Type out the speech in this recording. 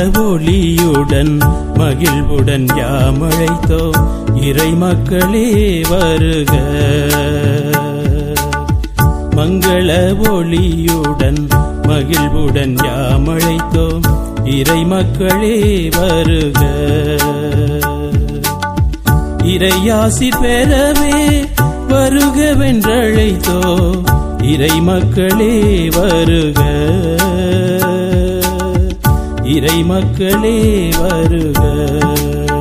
ஒளியுடன் மகிழ்வுடன் யாமழைத்தோ இறை மக்களே வருக மங்கள ஒளியுடன் மகிழ்வுடன் யாமழைத்தோ இறை மக்களே வருக இறையாசி பெறவே வருகவென்றழைத்தோ இறை மக்களே வருக இறை மக்களே வருக